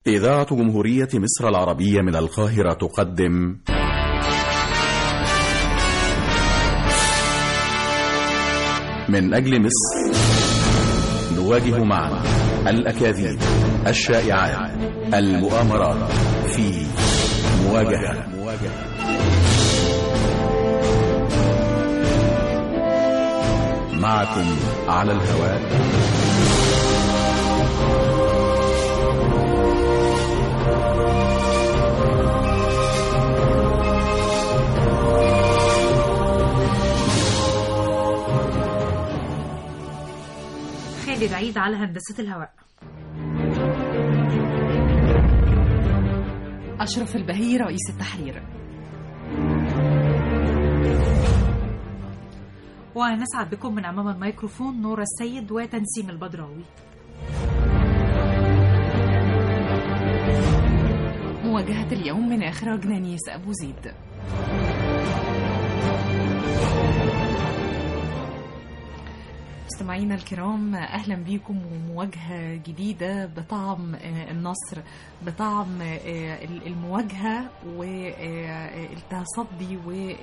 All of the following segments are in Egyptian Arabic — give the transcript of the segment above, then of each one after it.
إذاعة جمهورية مصر العربية من القاهرة تقدم من أجل مصر نواجه معا الأكاذيب الشائعات المؤامرات في مواجهة معكم على الهواء خالد عيد على هندسة الهواء أشرف البهي رئيس التحرير ونسعد بكم من أمام الميكروفون نورة السيد وتنسيم البدراوي مواجهة اليوم من إخراج نانيس أبو زيد مستمعينا الكرام اهلا بيكم ومواجهه جديده بطعم آه، النصر بطعم آه، المواجهه والتصدي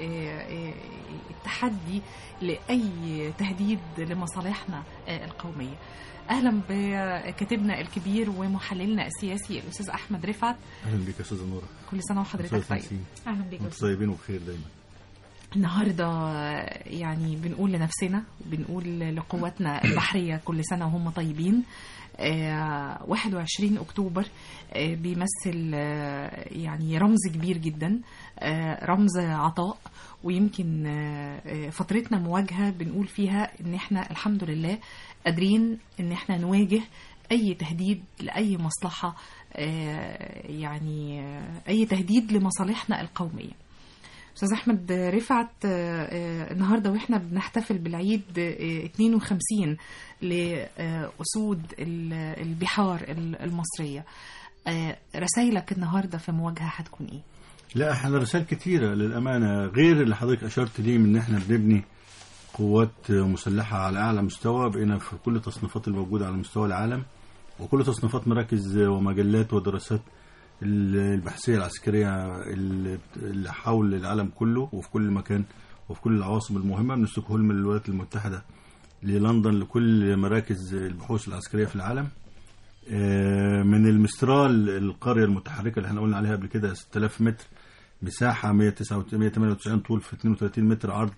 والتحدي لاي تهديد لمصالحنا آه، القوميه اهلا بكاتبنا الكبير ومحللنا السياسي الاستاذ احمد رفعت اهلا بك يا استاذه نوره كل سنه وحضرتك أستاذ طيب تنسيم. أهلا بك وانتم طيبين وبخير دايما النهارده يعني بنقول لنفسنا بنقول لقواتنا البحريه كل سنه وهم طيبين آه، 21 اكتوبر آه، بيمثل آه، يعني رمز كبير جدا آه، رمز عطاء ويمكن آه، آه، فترتنا مواجهه بنقول فيها ان احنا الحمد لله قادرين ان احنا نواجه اي تهديد لاي مصلحه آه، يعني آه، اي تهديد لمصالحنا القوميه استاذ احمد رفعت آه، آه، النهارده واحنا بنحتفل بالعيد آه، 52 لاسود ال- البحار ال- المصريه آه، رسايلك النهارده في مواجهه هتكون ايه؟ لا احنا رسائل كتيرة للأمانة غير اللي حضرتك أشرت ليه من إن احنا بنبني قوات مسلحة على أعلى مستوى بقينا في كل التصنيفات الموجودة على مستوى العالم وكل تصنيفات مراكز ومجلات ودراسات البحثية العسكرية اللي اللي حول العالم كله وفي كل مكان وفي كل العواصم المهمة من ستوكهولم للولايات المتحدة للندن لكل مراكز البحوث العسكرية في العالم آه، من المسترال القرية المتحركة اللي احنا قلنا عليها قبل كده 6000 متر مساحة 198 طول في 32 متر عرض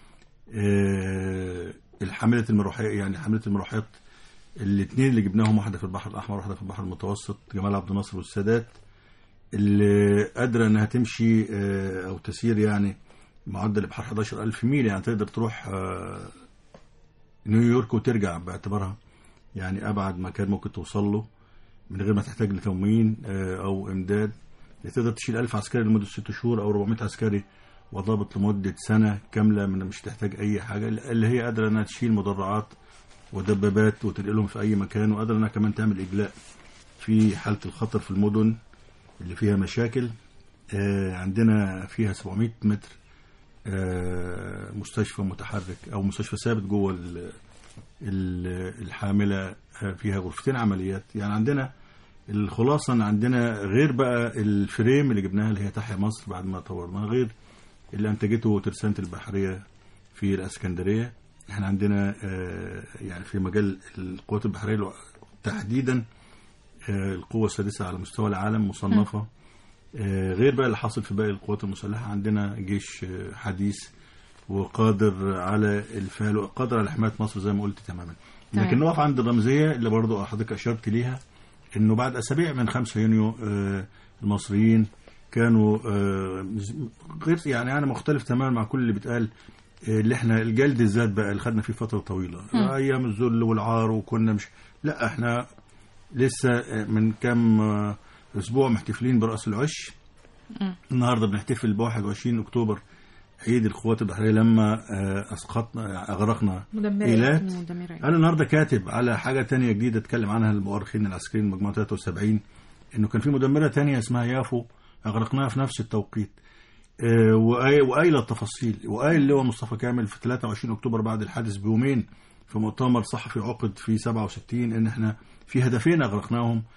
آه، الحاملة المروحية يعني حاملة المروحيات الاثنين اللي جبناهم واحدة في البحر الأحمر واحدة في البحر المتوسط جمال عبد الناصر والسادات اللي قادرة إنها تمشي آه، أو تسير يعني معدل بحر 11000 ميل يعني تقدر تروح آه، نيويورك وترجع باعتبارها يعني أبعد مكان ممكن توصل له من غير ما تحتاج لتموين آه، أو إمداد تقدر تشيل 1000 عسكري لمدة ست شهور أو 400 عسكري وضابط لمدة سنة كاملة من مش تحتاج أي حاجة اللي هي قادرة إنها تشيل مدرعات ودبابات وتنقلهم في أي مكان وقادرة إنها كمان تعمل إجلاء في حالة الخطر في المدن اللي فيها مشاكل آه، عندنا فيها 700 متر آه، مستشفى متحرك أو مستشفى ثابت جوه ال- ال- الحاملة آه، فيها غرفتين عمليات يعني عندنا الخلاصة إن عندنا غير بقى الفريم اللي جبناها اللي هي تحيا مصر بعد ما طورناها غير اللي أنتجته ترسانة البحرية في الإسكندرية احنا عندنا آه، يعني في مجال القوات البحرية الو- تحديدا آه، القوة السادسة على مستوى العالم مصنفة آه، غير بقى اللي حاصل في باقي القوات المسلحة عندنا جيش آه، حديث وقادر على الفعل وقادر على حماية مصر زي ما قلت تماما تمام. لكن نقف عند الرمزية اللي برضو حضرتك أشرت ليها انه بعد اسابيع من 5 يونيو آه، المصريين كانوا آه، مز- غير يعني انا مختلف تماما مع كل اللي بيتقال آه، اللي احنا الجلد الذات بقى اللي خدنا فيه فتره طويله ايام الذل والعار وكنا مش لا احنا لسه آه، من كام آه، اسبوع محتفلين براس العش مم. النهارده بنحتفل ب 21 اكتوبر عيد القوات البحريه لما آه، اسقطنا اغرقنا مدمرة ايلات مدمرة انا النهارده كاتب على حاجه تانية جديده اتكلم عنها المؤرخين العسكريين مجموعه 73 انه كان في مدمره تانية اسمها يافو اغرقناها في نفس التوقيت آه، وقايل وقايل التفاصيل وقايل اللواء مصطفى كامل في 23 اكتوبر بعد الحادث بيومين في مؤتمر صحفي عقد في 67 ان احنا في هدفين اغرقناهم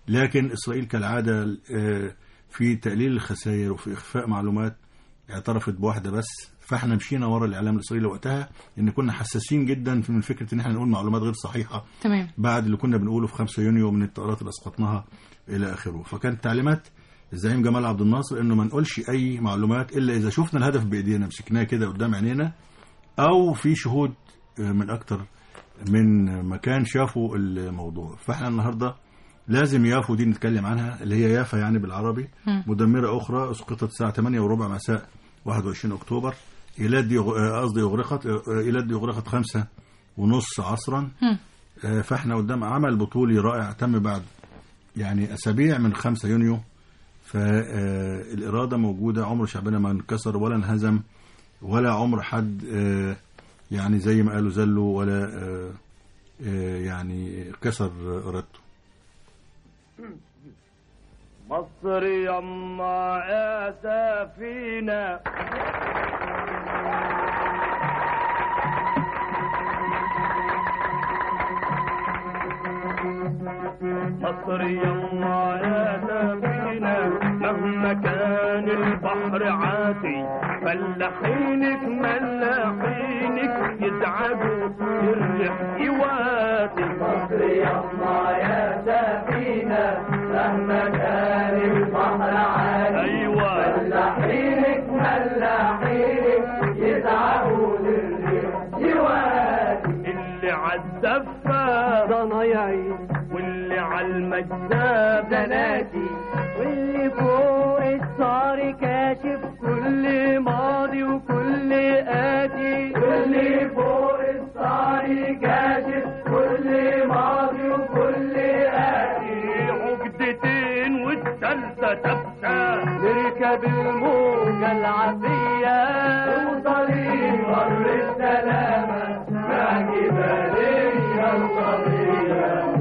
لكن اسرائيل كالعاده آه، في تقليل الخسائر وفي اخفاء معلومات اعترفت بواحده بس فاحنا مشينا ورا الاعلام الاسرائيلي وقتها ان كنا حساسين جدا في- من فكره ان احنا نقول معلومات غير صحيحه تمام بعد اللي كنا بنقوله في 5 يونيو من الطائرات اللي اسقطناها الى اخره فكانت تعليمات الزعيم جمال عبد الناصر انه ما نقولش اي معلومات الا اذا شفنا الهدف بايدينا مسكناه كده قدام عينينا او في شهود آه، من اكتر من مكان شافوا الموضوع فاحنا النهارده لازم يافو دي نتكلم عنها اللي هي يافا يعني بالعربي مم. مدمره اخرى اسقطت الساعه 8 وربع مساء 21 اكتوبر ايلات دي يغ- آه، قصدي اغرقت آه، ايلات دي اغرقت خمسة ونص عصرا مم. آه، فاحنا قدام عمل بطولي رائع تم بعد يعني اسابيع من 5 يونيو فالاراده موجوده عمر شعبنا ما انكسر ولا انهزم ولا عمر حد آه، يعني زي ما قالوا زلوا ولا آه، آه، يعني كسر ارادته مصر يما يا سفينة مصر يما يا سفينة مهما كان البحر عاتي فلاحينك ملاحينك يزعجوا الريح يواتي مصر يما يا سفينة مهما كان البحر عاتي أيوة فلاحينك ملاحينك يزعجوا الريح يواتي اللي عالزفة ضنايعي واللي عالمجذاب زناتي واللي فوق الصار كاشف كل ماضي وكل آتي واللي فوق الصار كاشف كل ماضي وكل آتي عقدتين والثالثة تبكى نركب الموجة العافية وطريق بر السلامة مع جبالية القضية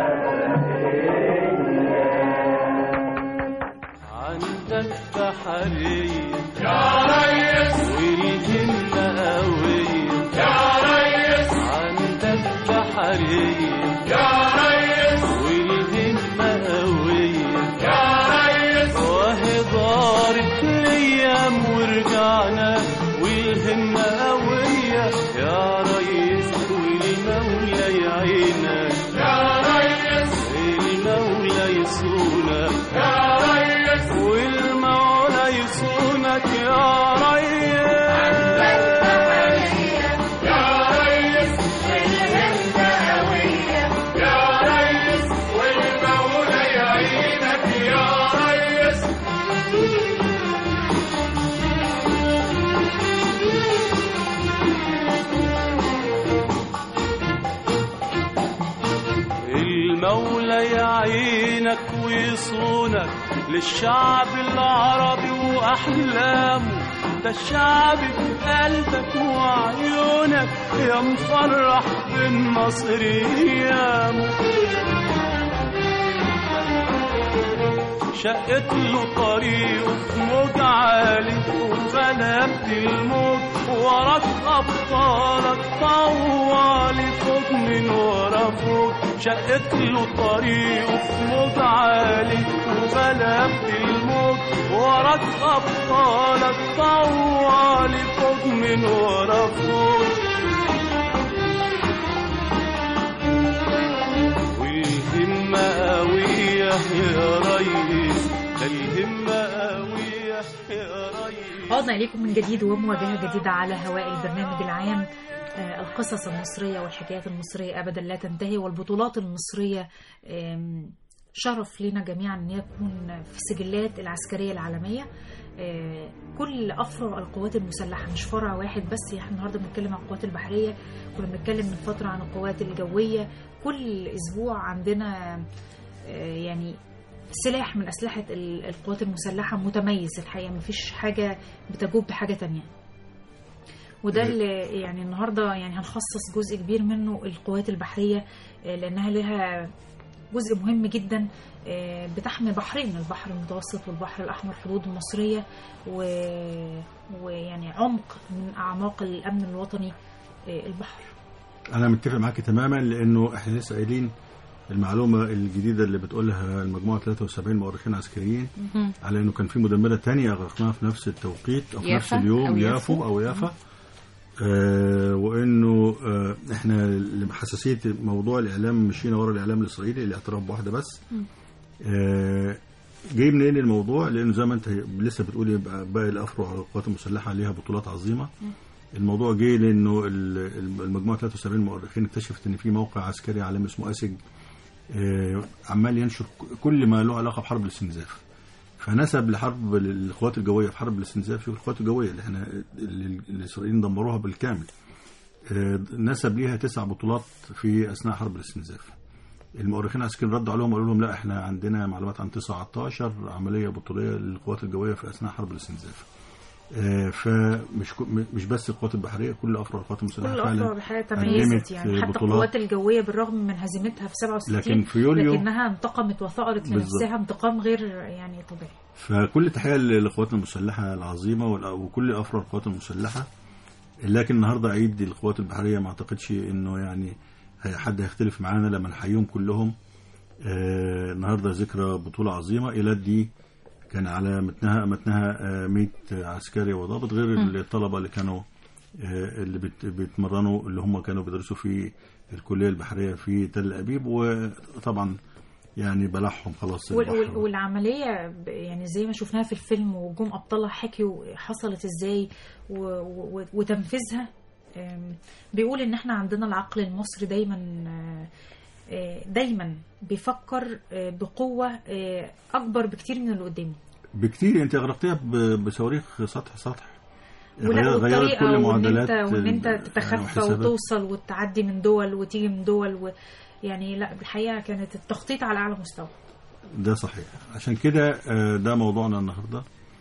عندك بحرية يا ريس والهمة قوية يا ريس عندك بحرية يا ريس والهمة قوية يا ريس وهي دارت الأيام ورجعنا والهمة قوية يا ريس والمولى يعينك يا ريس المولى يصونك يا ريس والمولى يصونك يا ريس يا ريس والهمة قوية يا ريس والمولى يعينك يا ريس المولى يعينك ويصونك للشعب العربي وأحلامه ده الشعب بقلبك وعيونك يا مفرح بالنصر ايامه شقت له طريقه في موج عالي وغلبت الموج وراك أبطالك طوالي فوق من ورا فوق شقت له طريقه في موج عالي وغلبت الموج وراك أبطالك طوالي فوق من ورا فوق والهمة قوية يا ريس ده الهمة قوية يا ريس عدنا إليكم من جديد ومواجهة جديدة على هواء البرنامج العام آه، القصص المصرية والحكايات المصرية أبدا لا تنتهي والبطولات المصرية آم، شرف لنا جميعا أن يكون في سجلات العسكرية العالمية آه، كل أفرع القوات المسلحة مش فرع واحد بس احنا النهارده بنتكلم عن القوات البحرية كنا بنتكلم من فترة عن القوات الجوية كل أسبوع عندنا آه، يعني سلاح من أسلحة ال- القوات المسلحة متميز الحقيقة مفيش حاجة بتجوب بحاجة تانية وده اللي يعني النهارده يعني هنخصص جزء كبير منه القوات البحرية آه، لأنها لها جزء مهم جدا آه، بتحمي بحرين البحر المتوسط والبحر الأحمر حدود مصرية و... ويعني عمق من أعماق الأمن الوطني آه، البحر انا متفق معاك تماما لانه احنا لسه قايلين المعلومه الجديده اللي بتقولها المجموعه 73 مؤرخين عسكريين مهم. على انه كان في مدمره تانية اغرقناها في نفس التوقيت او في نفس يافا اليوم أو يافو يافو. او يافا آه وانه آه احنا لحساسيه موضوع الاعلام مشينا ورا الاعلام الاسرائيلي الاعتراف بواحده بس آه جاي منين الموضوع لانه زي ما انت لسه بتقولي بقى- باقي الافرع القوات المسلحه عليها بطولات عظيمه الموضوع جه لانه ال- المجموعه 73 مؤرخين اكتشفت ان في موقع عسكري عالمي اسمه اسج آه، عمال ينشر ك- كل ما له علاقه بحرب الاستنزاف فنسب لحرب القوات الجويه في حرب الاستنزاف شوف القوات الجويه اللي احنا اللي الاسرائيليين دمروها بالكامل آه، نسب ليها تسع بطولات في اثناء حرب الاستنزاف المؤرخين العسكريين ردوا عليهم وقالوا لهم لا احنا عندنا معلومات عن 19 عمليه بطوليه للقوات الجويه في اثناء حرب الاستنزاف آه، فمش كو- مش بس القوات البحريه كل افرع القوات المسلحه كل فعلا الافرع بحاجه قدمت تميزت يعني حتى بطولات. القوات الجويه بالرغم من هزيمتها في 67 لكن في يوليو- لكنها انتقمت وثأرت بالظبط. لنفسها انتقام غير يعني طبيعي فكل تحيه لقواتنا المسلحه العظيمه وال- وكل افرع القوات المسلحه لكن النهارده عيد القوات البحريه ما اعتقدش انه يعني هي- حد هيختلف معانا لما نحييهم كلهم آه النهارده ذكرى بطوله عظيمه ايلات دي كان على متنها متنها آه 100 عسكري وضابط غير الطلبه اللي كانوا آه اللي بت- بيتمرنوا اللي هم كانوا بيدرسوا في الكليه البحريه في تل ابيب وطبعا يعني بلعهم خلاص وال- وال- البحر. والعمليه ب- يعني زي ما شفناها في الفيلم وجم ابطالها حكيوا حصلت ازاي و- و- وتنفيذها آم، بيقول ان احنا عندنا العقل المصري دايما آه، آه، دايما بيفكر آه، بقوه آه، اكبر بكتير من اللي قدامه بكتير انت اغرقتيها ب- بصواريخ سطح سطح ولا غير- غيرت والطريقه كل وان معدلات انت وان انت ال- تتخفى وحسابات. وتوصل وتعدي من دول وتيجي من دول و يعني لا الحقيقه كانت التخطيط على اعلى مستوى ده صحيح عشان كده آه، ده موضوعنا النهارده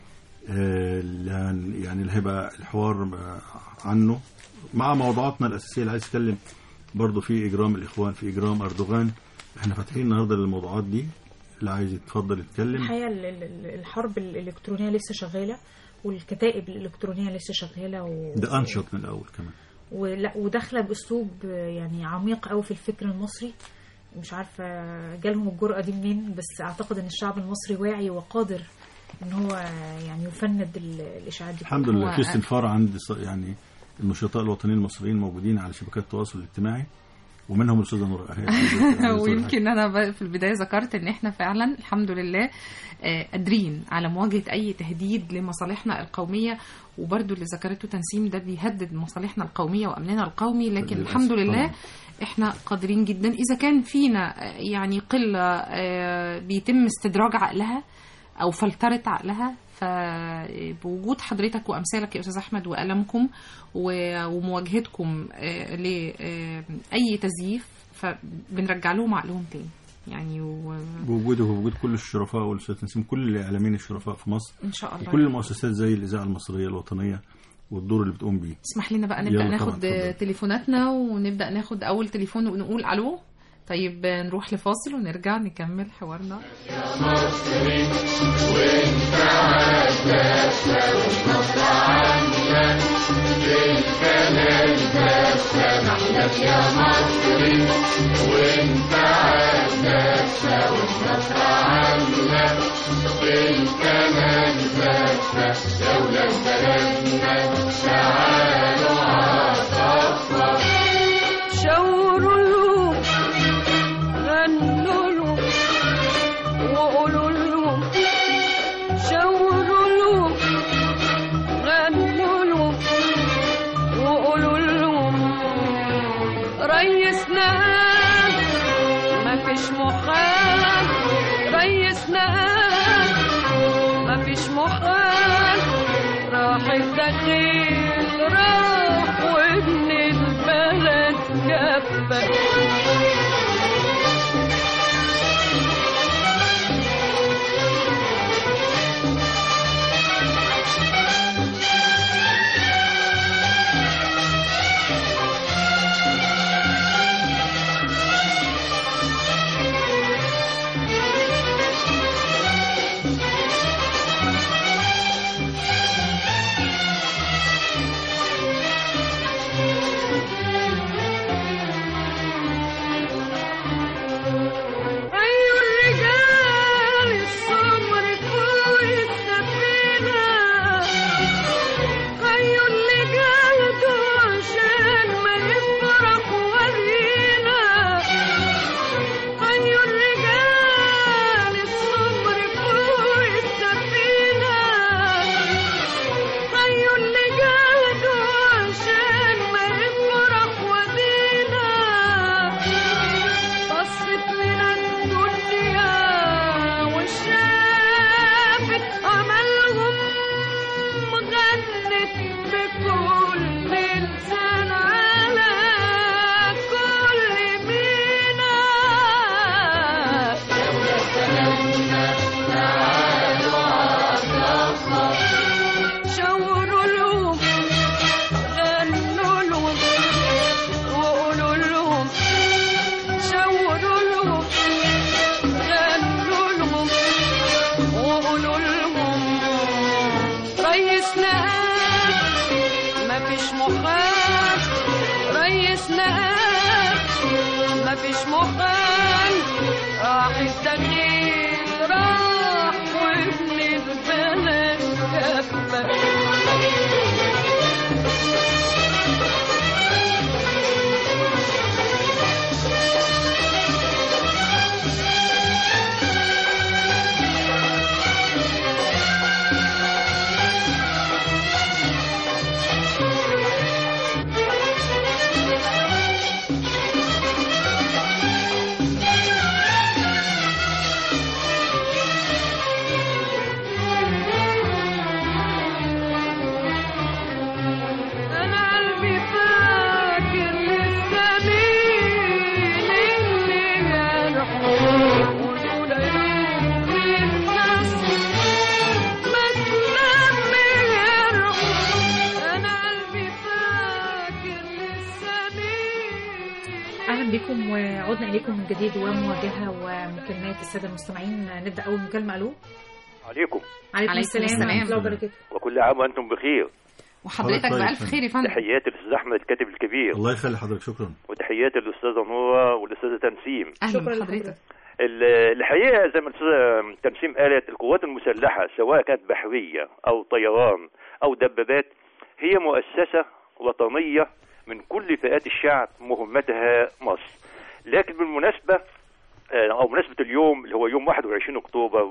آه، اللي هن- يعني اللي هيبقى الحوار آه، عنه مع موضوعاتنا الاساسيه اللي عايز اتكلم برضه في اجرام الاخوان في اجرام اردوغان احنا فاتحين النهارده للموضوعات دي اللي عايز يتفضل يتكلم الحقيقه ال- ال- الحرب الالكترونيه لسه شغاله والكتائب الالكترونيه لسه شغاله و... ده انشط من الاول كمان ولا وداخله باسلوب يعني عميق قوي في الفكر المصري مش عارفه جالهم الجرأه دي منين بس اعتقد ان الشعب المصري واعي وقادر ان هو يعني يفند ال- الاشاعات دي الحمد هو- لله في استنفار عند ص- يعني النشطاء الوطنيين المصريين موجودين على شبكات التواصل الاجتماعي ومنهم الاستاذه نور هي- ويمكن انا ب- في البدايه ذكرت ان احنا فعلا الحمد لله آه، قادرين على مواجهه اي تهديد لمصالحنا القوميه وبرده اللي ذكرته تنسيم ده بيهدد مصالحنا القوميه وامننا القومي لكن للأسف الحمد لله طبعاً. احنا قادرين جدا اذا كان فينا آه، يعني قله آه، بيتم استدراج عقلها او فلتره عقلها فبوجود حضرتك وامثالك يا استاذ احمد وقلمكم و- ومواجهتكم آه، لاي تزييف فبنرجع لهم عقلهم تاني يعني وان بوجوده وبوجود كل الشرفاء والاستاذ تنسيم كل الاعلاميين الشرفاء في مصر شاء الله وكل المؤسسات زي الاذاعه المصريه الوطنيه والدور اللي بتقوم بيه اسمح لنا بقى نبدا يلا ناخد طبعاً، اتفضل. تليفوناتنا ونبدا ناخد اول تليفون ونقول الو طيب نروح لفاصل ونرجع نكمل حوارنا شاوروا له غنوا له وقولوا له شاوروا له غنوا له وقولوا لهم ريسنا مفيش محال ريسنا مفيش محال راح الدخيل راح وابن البلد جفك ريسنا قال مفيش مخال ريسنا قال مفيش مخال راح الدخيل راح وابن البلد كفى انا قلبي فاكر لسه مين اللي جرحه ولولا يوم الناس ما تلم جرحه انا قلبي فاكر لسه مين اهلا بكم وعدنا اليكم من جديد ومواجهه ومكالمات الساده المستمعين نبدا اول مكالمه الو عليكم عليكم عليكم السلام السلام. ورحمه الله وبركاته وكل عام وانتم بخير وحضرتك طيب، بألف طيب. خير يا فندم تحياتي للاستاذ احمد الكاتب الكبير الله يخلي حضرتك شكرا وتحياتي للاستاذه نوره والاستاذه تنسيم أهلا شكرا بحضرتك لحضرتك ال- الحقيقه زي ما الاستاذه تنسيم قالت القوات المسلحه سواء كانت بحريه او طيران او دبابات هي مؤسسه وطنيه من كل فئات الشعب مهمتها مصر لكن بالمناسبه آه، او مناسبه اليوم اللي هو يوم 21 اكتوبر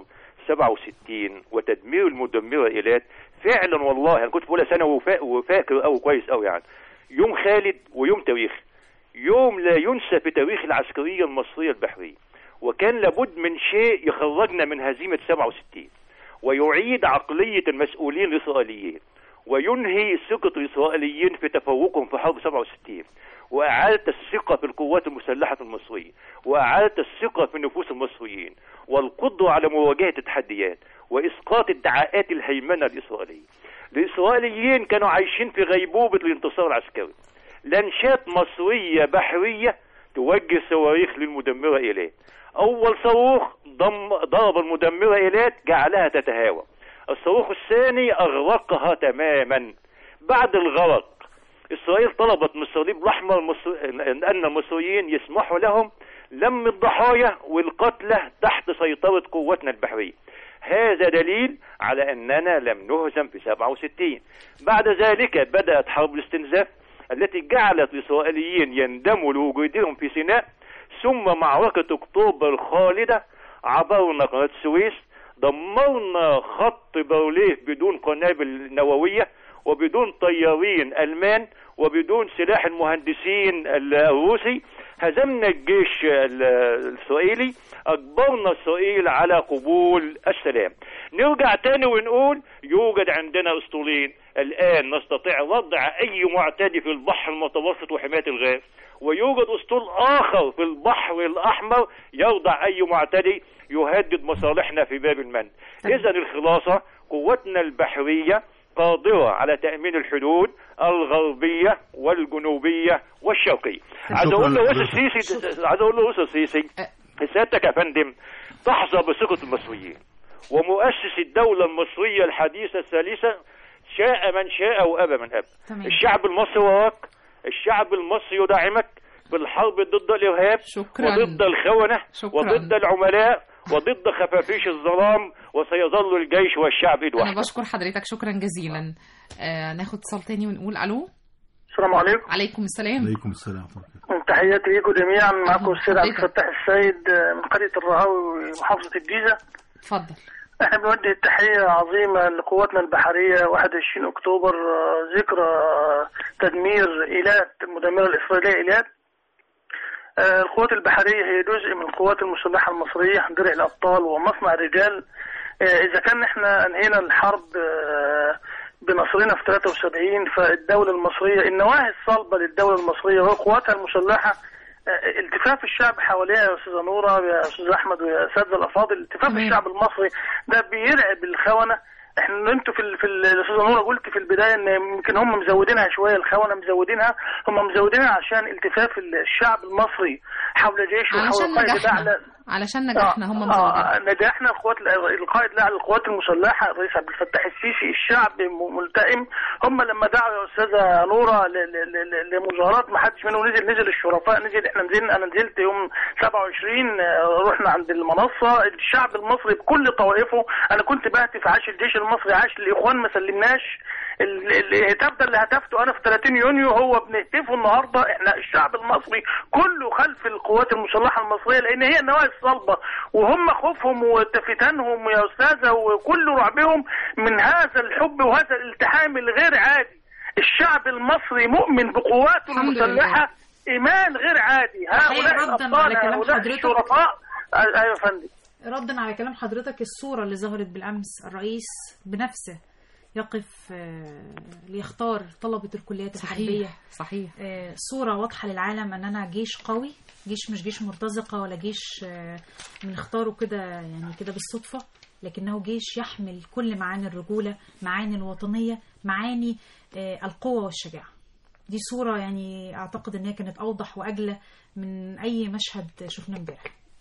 67 وتدمير المدمره ايلات فعلا والله انا كنت في اولى ثانوي وفا- وفاكر قوي كويس قوي يعني يوم خالد ويوم تاريخي يوم لا ينسى في تاريخ العسكريه المصريه البحريه وكان لابد من شيء يخرجنا من هزيمه 67 ويعيد عقليه المسؤولين الاسرائيليين وينهي ثقه الاسرائيليين في تفوقهم في حرب 67 واعاده الثقه في القوات المسلحه المصريه واعاده الثقه في نفوس المصريين والقدره على مواجهه التحديات واسقاط ادعاءات الهيمنه الاسرائيليه الاسرائيليين كانوا عايشين في غيبوبه الانتصار العسكري لانشات مصريه بحريه توجه صواريخ للمدمره ايلات اول صاروخ ضم ضرب المدمره ايلات جعلها تتهاوى الصاروخ الثاني اغرقها تماما بعد الغرق اسرائيل طلبت من الصليب الاحمر المصر... ان المصريين يسمحوا لهم لم الضحايا والقتلى تحت سيطره قوتنا البحريه هذا دليل على اننا لم نهزم في 67 بعد ذلك بدات حرب الاستنزاف التي جعلت الاسرائيليين يندموا لوجودهم في سيناء ثم معركه اكتوبر الخالده عبرنا قناه السويس دمرنا خط بارليه بدون قنابل نوويه وبدون طيارين المان وبدون سلاح المهندسين الروسي هزمنا الجيش ال- الاسرائيلي اجبرنا اسرائيل على قبول السلام نرجع تاني ونقول يوجد عندنا اسطولين الان نستطيع وضع اي معتدي في البحر المتوسط وحمايه الغاز ويوجد اسطول اخر في البحر الاحمر يوضع اي معتدي يهدد مصالحنا في باب المن اذا الخلاصه قوتنا البحريه قادرة على تأمين الحدود الغربية والجنوبية والشرقية عايز شكراً أقول له لحضرتك. السيسي عايز أقول له السيسي سيادتك يا فندم تحظى بثقة المصريين ومؤسس الدولة المصرية الحديثة الثالثة شاء من شاء وأبى من أبى تمام. الشعب المصري وراك الشعب المصري يدعمك في الحرب ضد الإرهاب شكراً. وضد الخونة شكراً. وضد العملاء وضد خفافيش الظلام وسيظل الجيش والشعب إيد أنا واحدة بشكر حضرتك شكرا جزيلا آه ناخد اتصال تاني ونقول ألو السلام عليكم عليكم السلام عليكم السلام ورحمة الله وبركاته. تحياتي ليكم جميعا معكم السيد عبد حضرتك. الفتاح السيد من قرية الرهاوي محافظة الجيزة اتفضل احنا بنودي تحية عظيمة لقواتنا البحرية 21 اكتوبر آه، ذكرى آه، تدمير ايلات المدمرة الاسرائيلية ايلات آه، القوات البحرية هي جزء من القوات المسلحة المصرية درع الابطال ومصنع الرجال آه، اذا كان احنا انهينا الحرب آه، بنصرنا في 73 فالدولة المصرية النواهي الصلبة للدولة المصرية وقواتها المسلحة آه، التفاف الشعب حواليها يا استاذه نوره يا استاذ احمد ويا اساتذه الافاضل التفاف تمام. الشعب المصري ده بيرعب الخونه احنا انتوا في ال- في ال- الاستاذه نوره قلت في البدايه ان يمكن هم مزودينها شويه الخونه مزودينها هم مزودينها عشان التفاف ال- الشعب المصري حول جيشه علشان وحول قائد نجحنا. الاعلى علشان نجحنا هم آه مزودين نجحنا القوات القائد لا القوات المسلحه الرئيس عبد الفتاح السيسي الشعب م- ملتئم هم لما دعوا يا استاذه نوره ل- ل- ل- لمظاهرات ما حدش منهم نزل نزل الشرفاء نزل احنا نزلنا انا نزلت يوم 27 آه، رحنا عند المنصه الشعب المصري بكل طوائفه انا كنت بهتف عاش الجيش المصري عاش الاخوان ما سلمناش ال- ال- الهتاف ده اللي هتفته انا في 30 يونيو هو بنهتفه النهارده احنا الشعب المصري كله خلف القوات المسلحه المصريه لان هي النوايا الصلبه وهم خوفهم وفتنهم يا استاذه وكل رعبهم من هذا الحب وهذا الالتحام الغير عادي الشعب المصري مؤمن بقواته الحمد لله. المسلحه ايمان غير عادي هؤلاء ردا الابطال على كلام هؤلاء حضرتك. الشرفاء آه، ايوه يا فندم ردا على كلام حضرتك الصورة اللي ظهرت بالأمس الرئيس بنفسه يقف آه، ليختار طلبة الكليات الحربية صحيح صحيح آه، صورة واضحة للعالم أننا جيش قوي جيش مش جيش مرتزقة ولا جيش آه، بنختاره كده يعني كده بالصدفة لكنه جيش يحمل كل معاني الرجولة معاني الوطنية معاني آه، القوة والشجاعة دي صورة يعني أعتقد أنها كانت أوضح وأجلى من أي مشهد شفناه امبارح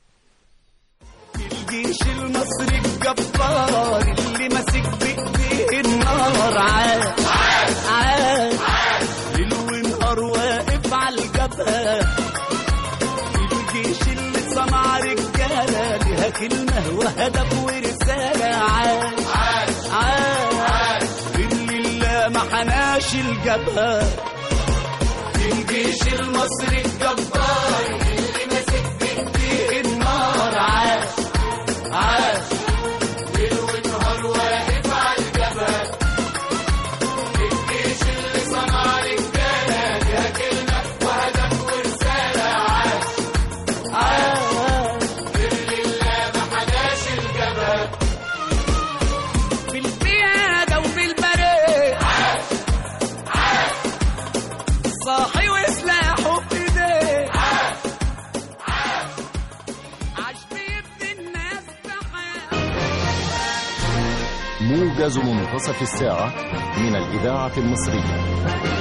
الجيش المصري الجبار اللي ماسك بايديه النار عاد عاد ليل ونهار واقف على الجبهه الجيش اللي صنع رجاله ليها كلمه وهدف ورساله عاد عاد عاد اللي الله ما حناش الجبهه الجيش المصري الجبار اللي ماسك بايديه النار عاد عاد ليل ونهار واقف على الجبل الجيش اللي صنع رجاله ليها كلمه وهدف ورساله عاد عاد لله ما حداش الجبل في القياده وفي البريه عاد عاد صاحي وسلاحه في ايديه عاد عاد عاش بيبني الناس بحياه موجز منتصف الساعة من الإذاعة المصرية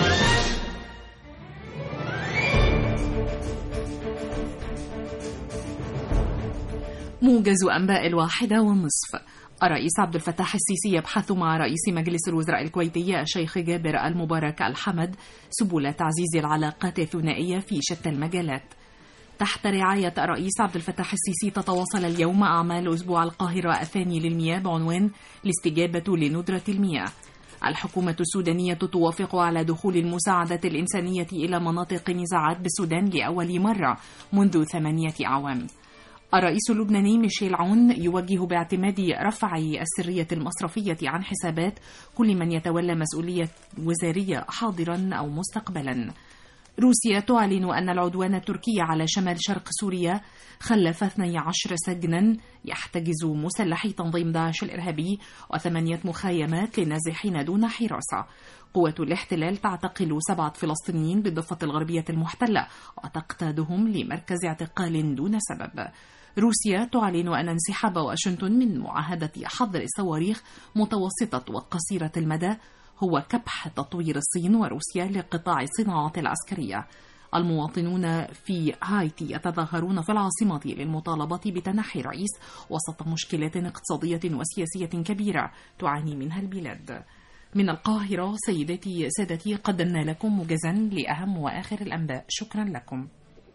موجز أنباء الواحدة والنصف الرئيس عبد الفتاح السيسي يبحث مع رئيس مجلس الوزراء الكويتي الشيخ جابر المبارك الحمد سبل تعزيز العلاقات الثنائية في شتى المجالات تحت رعاية الرئيس عبد الفتاح السيسي تتواصل اليوم أعمال أسبوع القاهرة الثاني للمياه بعنوان الاستجابة لندرة المياه الحكومة السودانية توافق على دخول المساعدات الإنسانية إلى مناطق نزاعات بالسودان لأول مرة منذ ثمانية أعوام الرئيس اللبناني ميشيل عون يوجه باعتماد رفع السرية المصرفية عن حسابات كل من يتولى مسؤولية وزارية حاضرا أو مستقبلا روسيا تعلن أن العدوان التركي على شمال شرق سوريا خلف 12 سجنا يحتجز مسلحي تنظيم داعش الإرهابي وثمانية مخيمات للنازحين دون حراسة قوة الاحتلال تعتقل سبعة فلسطينيين بالضفة الغربية المحتلة وتقتادهم لمركز اعتقال دون سبب روسيا تعلن أن انسحاب واشنطن من معاهدة حظر الصواريخ متوسطة وقصيرة المدى هو كبح تطوير الصين وروسيا لقطاع الصناعات العسكرية المواطنون في هايتي يتظاهرون في العاصمة للمطالبة بتنحي الرئيس وسط مشكلات اقتصادية وسياسية كبيرة تعاني منها البلاد من القاهرة سيداتي سادتي قدمنا لكم موجزا لأهم وآخر الأنباء شكرا لكم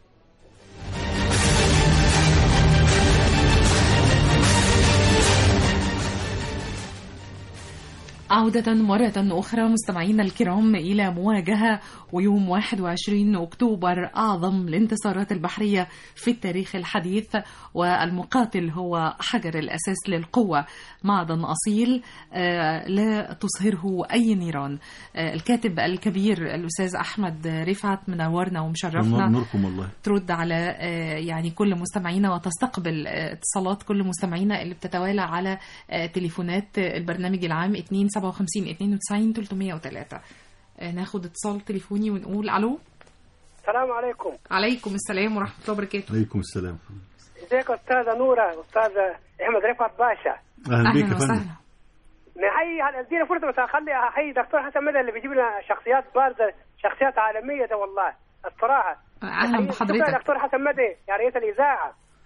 عودة مرة أخرى مستمعينا الكرام إلى مواجهة ويوم 21 أكتوبر أعظم الانتصارات البحرية في التاريخ الحديث والمقاتل هو حجر الأساس للقوة معدن أصيل آه، لا تصهره أي نيران آه، الكاتب الكبير الأستاذ أحمد رفعت منورنا ومشرفنا نوركم والله ترد على آه، يعني كل مستمعينا وتستقبل آه، اتصالات كل مستمعينا اللي بتتوالى على آه، تليفونات آه، البرنامج العام 2 57 92 303 آه، ناخد اتصال تليفوني ونقول الو السلام عليكم عليكم السلام ورحمه الله وبركاته عليكم السلام ازيك استاذه نوره استاذ احمد رفعت باشا اهلا بيك يا اهلا فندم وسهلا نحيي ادينا فرصه بس اخلي احيي دكتور حسن مدى اللي بيجيب لنا شخصيات بارزه شخصيات عالميه ده والله الصراحه اهلا نحيي- شكرا يا بحضرتك دكتور حسن مدى يا ريت الاذاعه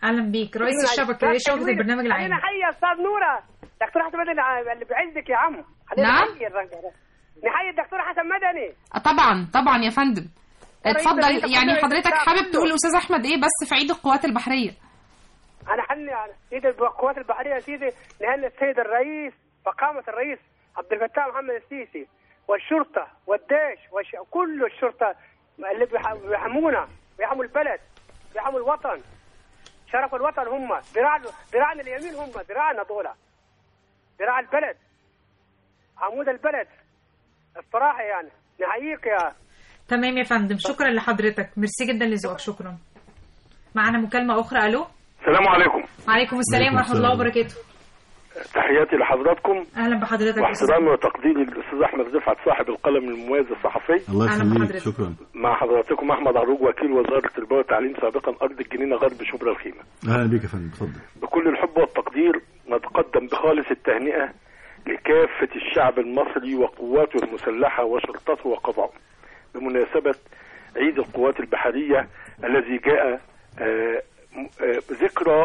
اهلا بيك رئيس الشبكه رئيس شبكه البرنامج العام خلينا نحيي استاذ نوره دكتور حسن مدني اللي بعزك يا عم خلينا نعم. نحيي الراجل ده. نحيي الدكتور حسن مدني آه، طبعا طبعا يا فندم رئيس اتفضل الرئيس يعني كله حضرتك يتساعد حابب كله. تقول استاذ احمد ايه بس في عيد القوات البحريه انا حني على سيد القوات البحريه يا سيدي نهني السيد الرئيس فقامه الرئيس عبد الفتاح محمد السيسي والشرطه والجيش وش... كل الشرطه اللي بيح- بيحمونا بيحموا البلد بيحموا الوطن شرف الوطن هم ذراع ذراعنا اليمين هم ذراعنا دول ذراع البلد عمود البلد الصراحه يعني نحييك يا تمام يا فندم شكرا لحضرتك ميرسي جدا لذوقك شكرا معانا مكالمه اخرى الو السلام عليكم وعليكم السلام عليكم ورحمه الله السلام. وبركاته تحياتي لحضراتكم اهلا بحضرتك يا أستاذ. واحترامي وتقديري للاستاذ احمد رفعت صاحب القلم المميز الصحفي الله أهلا يخليك بحضرتك. شكرا مع حضراتكم احمد عروج وكيل وزاره التربيه والتعليم سابقا ارض الجنينه غرب شبرا الخيمه اهلا بيك يا فندم اتفضل بكل الحب والتقدير نتقدم بخالص التهنئة لكافة الشعب المصري وقواته المسلحة وشرطته وقضاءه بمناسبة عيد القوات البحرية الذي جاء آه، م- آه، ذكرى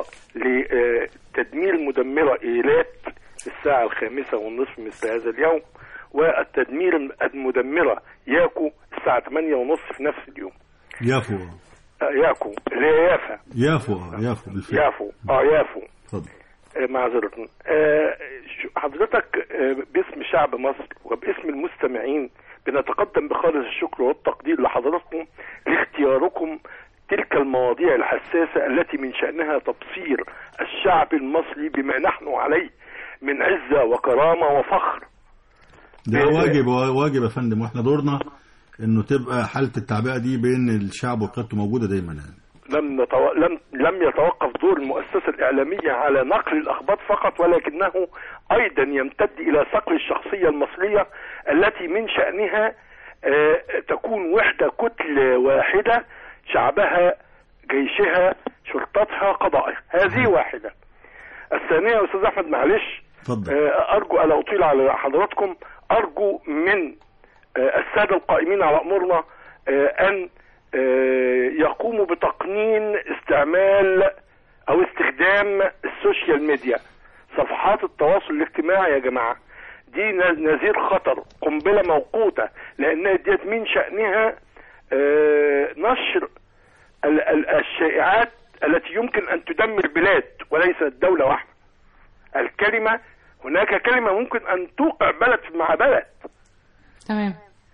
لتدمير مدمرة إيلات الساعة الخامسة والنصف مثل هذا اليوم والتدمير المدمرة ياكو الساعة 8 ونصف في نفس اليوم يافو آه، ياكو اللي هي يافا يافو آه، يافو بالفعل يافو اه يافو اتفضل آه، معذرة آه، شو- حضرتك آه، باسم شعب مصر وباسم المستمعين بنتقدم بخالص الشكر والتقدير لحضراتكم لاختياركم تلك المواضيع الحساسة التي من شأنها تبصير الشعب المصري بما نحن عليه من عزة وكرامة وفخر ده إيه. واجب واجب يا فندم واحنا دورنا انه تبقى حاله التعبئه دي بين الشعب وقيادته موجوده دايما يعني لم نتو... لم لم يتوقف دور المؤسسة الإعلامية على نقل الأخبار فقط ولكنه أيضا يمتد إلى صقل الشخصية المصرية التي من شأنها آه، تكون وحدة كتلة واحدة شعبها جيشها شرطتها قضائها هذه واحدة الثانية يا أستاذ أحمد معلش اتفضل آه، أرجو ألا أطيل على حضراتكم أرجو من آه، السادة القائمين على أمورنا آه، أن آه، يقوموا بتقنين استعمال أو استخدام السوشيال ميديا صفحات التواصل الاجتماعي يا جماعة دي ن- نذير خطر قنبلة موقوتة لأنها ديت من شأنها آه، نشر ال- ال- الشائعات التي يمكن أن تدمر بلاد وليست دولة واحدة الكلمة هناك كلمة ممكن أن توقع بلد مع بلد تمام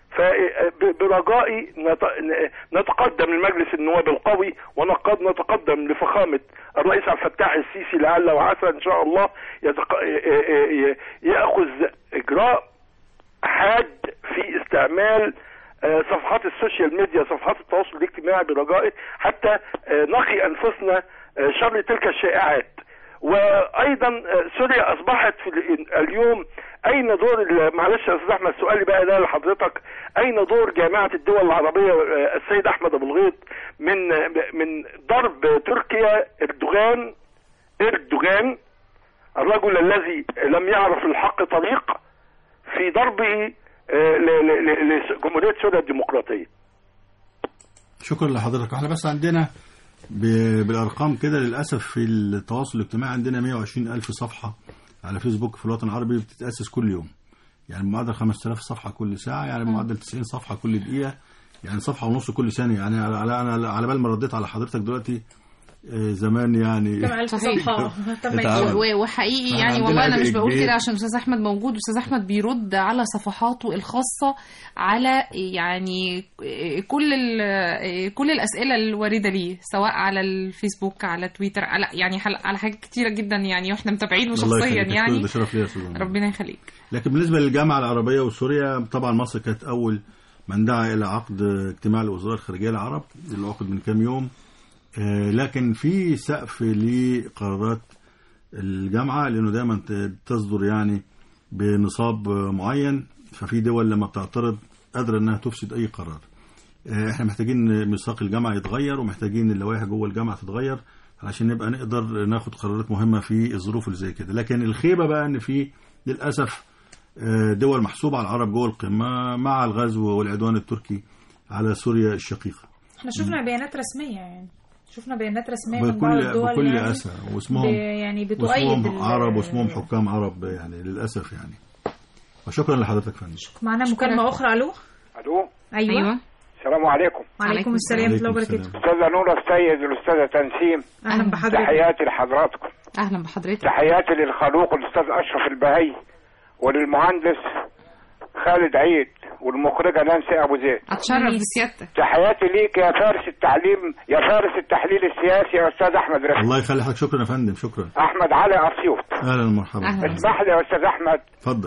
فبرجائي نت- نتقدم لمجلس النواب القوي ونقد نتقدم لفخامة الرئيس عبد الفتاح السيسي لعل وعسى إن شاء الله يتق... ي- يأخذ إجراء حاد في استعمال آه، صفحات السوشيال ميديا صفحات التواصل الاجتماعي برجائي حتى آه، نقي أنفسنا آه، شر تلك الشائعات وايضا آه، سوريا اصبحت في ال- اليوم اين دور ال- معلش يا استاذ احمد سؤالي بقى ده لحضرتك اين دور جامعه الدول العربيه آه، السيد احمد ابو الغيط من آه، من ضرب تركيا اردوغان اردوغان الرجل الذي لم يعرف الحق طريق في ضربه آه، ل- ل- ل- لجمهوريه سوريا الديمقراطيه شكرا لحضرتك احنا بس عندنا ب- بالارقام كده للاسف في التواصل الاجتماعي عندنا 120 الف صفحه على فيسبوك في الوطن العربي بتتاسس كل يوم يعني بمعدل 5000 صفحه كل ساعه يعني بمعدل 90 صفحه كل دقيقه يعني صفحه ونص كل ثانيه يعني على على انا على بال ما رديت على حضرتك دلوقتي آه، زمان يعني كم ألف صحيح. صفحة تم اتعمل. يكتب. و- وحقيقي فاحنا يعني عندنا والله انا عبء مش بقول كبير. كده عشان استاذ احمد موجود استاذ احمد بيرد على صفحاته الخاصه على يعني كل ال- كل الاسئله الوارده ليه سواء على الفيسبوك على تويتر على يعني حل- على حاجات كتيره جدا يعني واحنا متابعينه الله شخصيا يخليك يعني ده شرف ليا يا استاذ ربنا يخليك لكن بالنسبه للجامعه العربيه وسوريا طبعا مصر كانت اول من دعا الى عقد اجتماع لوزراء الخارجيه العرب اللي عقد من كام يوم آه، لكن في سقف لقرارات الجامعه لانه دايما ت- تصدر يعني بنصاب آه، معين ففي دول لما بتعترض قادره انها تفسد اي قرار آه، احنا محتاجين ميثاق الجامعه يتغير ومحتاجين اللوائح جوه الجامعه تتغير علشان نبقى نقدر ناخد قرارات مهمه في الظروف اللي زي كده لكن الخيبه بقى ان في للاسف آه، دول محسوبه على العرب جوه القمه مع الغزو والعدوان التركي على سوريا الشقيقه احنا شفنا بيانات رسمية يعني شفنا بيانات رسميه من بعض بكل الدول بكل يعني اسى ب- واسمهم يعني بتؤيد واسمهم ال- عرب واسمهم حكام عرب يعني للاسف يعني وشكرا لحضرتك فندم معانا مكالمه اخرى الو الو ايوه, أيوة. السلام عليكم وعليكم السلام ورحمه الله وبركاته استاذه نورة السيد الاستاذه تنسيم اهلا بحضرتك تحياتي لحضراتكم اهلا بحضرتك تحياتي للخلوق الاستاذ اشرف البهي وللمهندس خالد عيد والمخرجه نانسي ابو زيد اتشرف بسيادتك تحياتي ليك يا فارس التعليم يا فارس التحليل السياسي يا استاذ احمد رفعت الله يخلي حضرتك شكرا يا فندم شكرا احمد علي اسيوط اهلا ومرحبا اسمح لي يا استاذ احمد اتفضل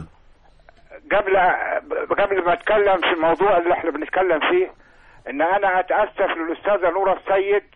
قبل قبل ما اتكلم في الموضوع اللي احنا بنتكلم فيه ان انا اتاسف للاستاذه نوره السيد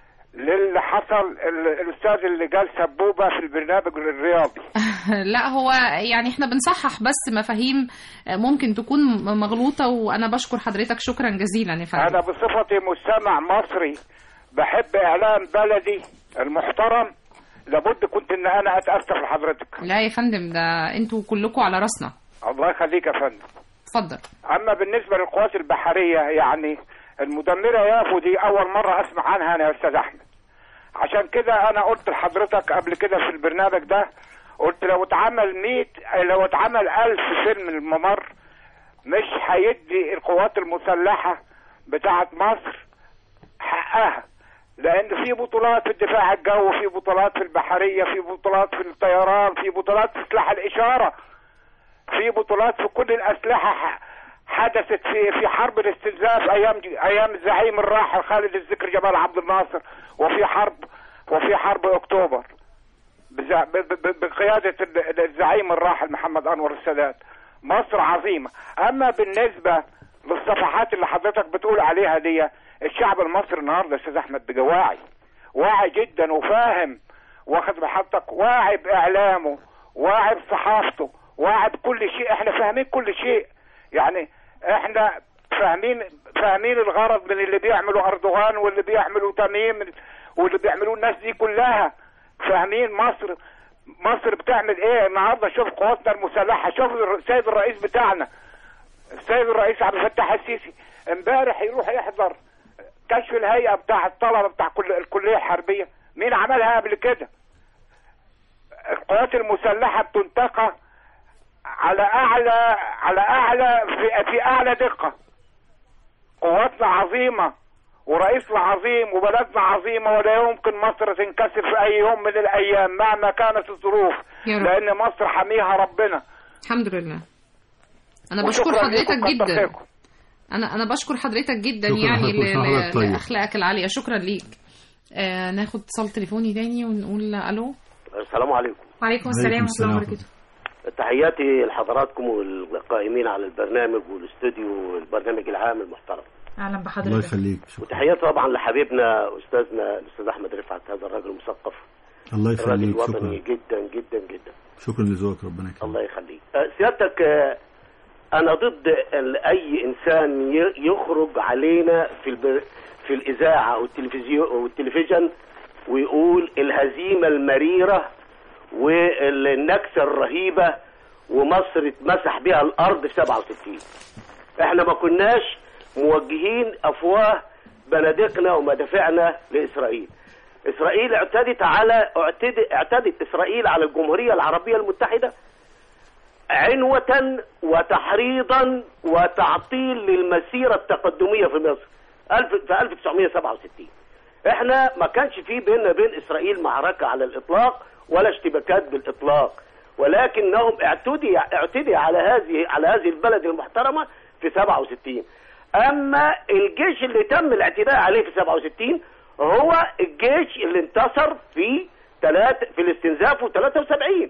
للي حصل ال- الاستاذ اللي قال سبوبه في البرنامج الرياضي لا هو يعني احنا بنصحح بس مفاهيم ممكن تكون مغلوطه وانا بشكر حضرتك شكرا جزيلا يا فندم انا بصفتي مستمع مصري بحب اعلام بلدي المحترم لابد كنت ان انا اتاسف لحضرتك لا يا فندم ده انتوا كلكم على راسنا الله يخليك يا فندم اتفضل اما بالنسبه للقوات البحريه يعني المدمره يافو دي اول مره اسمع عنها انا يا استاذ احمد عشان كده انا قلت لحضرتك قبل كده في البرنامج ده قلت لو اتعمل 100 لو اتعمل 1000 فيلم الممر مش هيدي القوات المسلحه بتاعه مصر حقها لان في بطولات في الدفاع الجوي في بطولات في البحريه في بطولات في الطيران في بطولات في سلاح الاشاره في بطولات في كل الاسلحه ح- حدثت في في حرب الاستنزاف ايام ايام الزعيم الراحل خالد الذكر جمال عبد الناصر وفي حرب وفي حرب اكتوبر بز- ب- ب- بقياده ال- الزعيم الراحل محمد انور السادات مصر عظيمه اما بالنسبه للصفحات اللي حضرتك بتقول عليها دي الشعب المصري النهارده يا استاذ احمد بقى واعي واعي جدا وفاهم واخد بحضرتك واعي باعلامه واعي بصحافته واعي بكل شيء احنا فاهمين كل شيء يعني احنا فاهمين فاهمين الغرض من اللي بيعملوا اردوغان واللي بيعملوا تميم واللي بيعملوه الناس دي كلها فاهمين مصر مصر بتعمل ايه النهارده شوف قواتنا المسلحه شوف السيد الرئيس بتاعنا السيد الرئيس عبد الفتاح السيسي امبارح يروح يحضر كشف الهيئه بتاع الطلبه بتاع كل الكليه الحربيه مين عملها قبل كده القوات المسلحه بتنتقى على اعلى على اعلى في, في اعلى دقه قواتنا عظيمه ورئيسنا عظيم وبلدنا عظيمه ولا يمكن مصر تنكسر في اي يوم من الايام مهما كانت الظروف يا رب. لان مصر حميها ربنا الحمد لله انا بشكر وشكراً حضرتك لكم، كتر جدا خيركم. انا انا بشكر حضرتك جدا شكراً يعني لحضرتك، ل- وحضرتك ل- طيب. لاخلاقك العاليه شكرا ليك آه ناخد اتصال تليفوني تاني ونقول الو السلام عليكم وعليكم السلام ورحمه الله وبركاته تحياتي لحضراتكم والقائمين على البرنامج والاستوديو والبرنامج العام المحترم اهلا الله بحضرتك يخليك شكرا وتحياتي طبعا لحبيبنا استاذنا الاستاذ احمد رفعت هذا الراجل المثقف الله راجل يخليك وطني شكرا جدا جدا جدا شكرا لذوقك ربنا يكرمك الله يخليك أه، سيادتك أه، انا ضد ال- اي انسان ي- يخرج علينا في الب... في الاذاعه او التلفزيون او التلفزيون ويقول الهزيمه المريره والنكسه الرهيبه ومصر اتمسح بها الارض في 67 احنا ما كناش موجهين افواه بنادقنا ومدافعنا لاسرائيل اسرائيل اعتدت على اعتد... اعتدت اسرائيل على الجمهوريه العربيه المتحده عنوة وتحريضا وتعطيل للمسيرة التقدمية في مصر ألف في 1967 احنا ما كانش في بيننا بين اسرائيل معركة على الاطلاق ولا اشتباكات بالاطلاق ولكنهم اعتدي اعتدي على هذه على هذه البلد المحترمة في 67 اما الجيش اللي تم الاعتداء عليه في 67 هو الجيش اللي انتصر في ثلاث في الاستنزاف في 73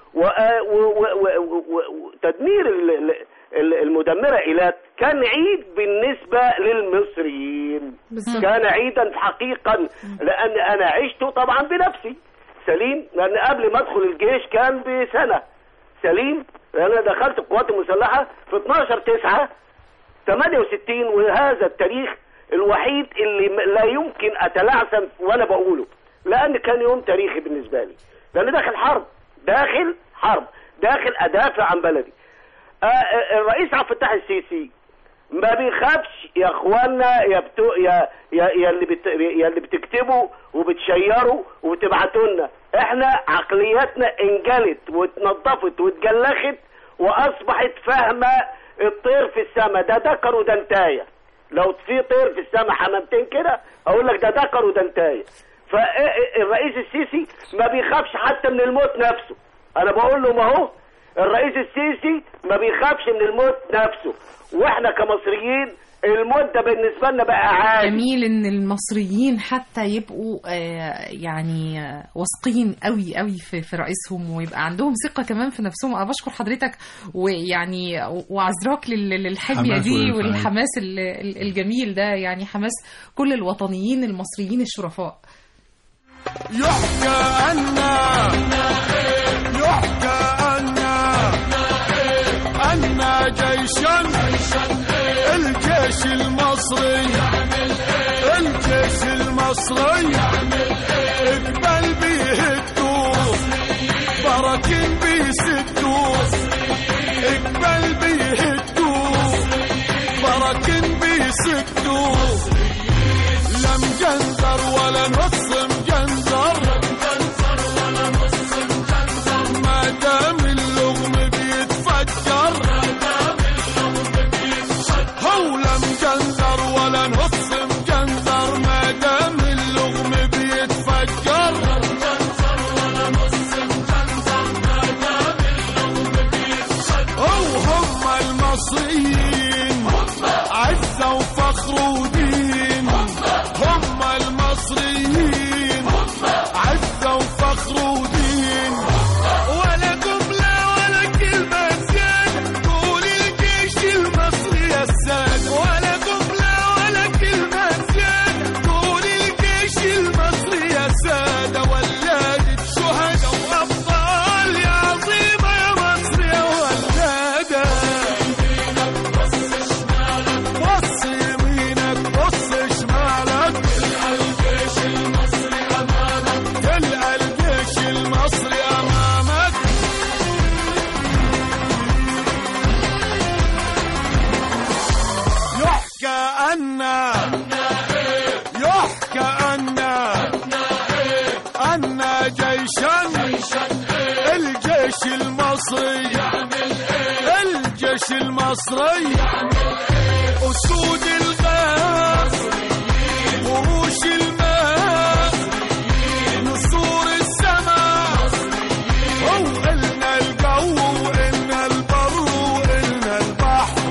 وتدمير المدمرة إيلات كان عيد بالنسبة للمصريين بالظبط. كان عيدا حقيقا لأن أنا عشته طبعا بنفسي سليم لأن قبل ما أدخل الجيش كان بسنة سليم أنا دخلت القوات المسلحة في 12 9 68 وهذا التاريخ الوحيد اللي م- لا يمكن أتلعثم وأنا بقوله لأن كان يوم تاريخي بالنسبة لي لأن داخل حرب داخل حرب داخل أدافع عن بلدي آه، آه، الرئيس عبد الفتاح السيسي ما بيخافش يا اخوانا يا بتو يا يا, يا اللي بت... يا اللي بتكتبوا وبتشيروا وبتبعتوا لنا احنا عقلياتنا انجلت واتنضفت واتجلخت واصبحت فاهمه الطير في السماء ده دكر وده انتايه لو في طير في السماء حمامتين كده اقول لك ده دكر وده انتايه فالرئيس السيسي ما بيخافش حتى من الموت نفسه انا بقول له ما هو الرئيس السيسي ما بيخافش من الموت نفسه واحنا كمصريين الموت ده بالنسبه لنا بقى عادي جميل ان المصريين حتى يبقوا آه، يعني آه، واثقين قوي قوي في في رئيسهم ويبقى عندهم ثقه كمان في نفسهم انا بشكر حضرتك ويعني وعذراك لل- للحميه حماس دي والانفعال. والحماس ال- ال- الجميل ده يعني حماس كل الوطنيين المصريين الشرفاء يحكى عنا يحكى عنا عنا جيشا الجيش المصري الجيش المصري اقبل بيه الدوس بركين بيسدوس اقبل بيه الدوس بركين بيسدوس لا مجنزر ولا نص مجنزر ما دام اللغم بيتفجر هو لا مجنزر ولا نص مجنزر ما دام اللغم بيتفجر هو هم المصريين عزة وفخر ودين هم المصريين عزة وفخر ودين ولا جملة ولا كلمة زيادة قول الجيش المصري يا السادة ولا جملة ولا كلمة زيادة قول الجيش المصري يا سادة ولادة شهداء وأبطال يا عظيمة يا مصر يا ولادة بص يمينك بص شمالك تلقى الجيش المصري امامك تلقى الجيش المصري امامك يحكى أن يحكى أن أن جيشا الجيش المصري الجيش المصري أسود الغاز قروش الماء نسور السماء وإلنا الجو وإلنا البر وإلنا البحر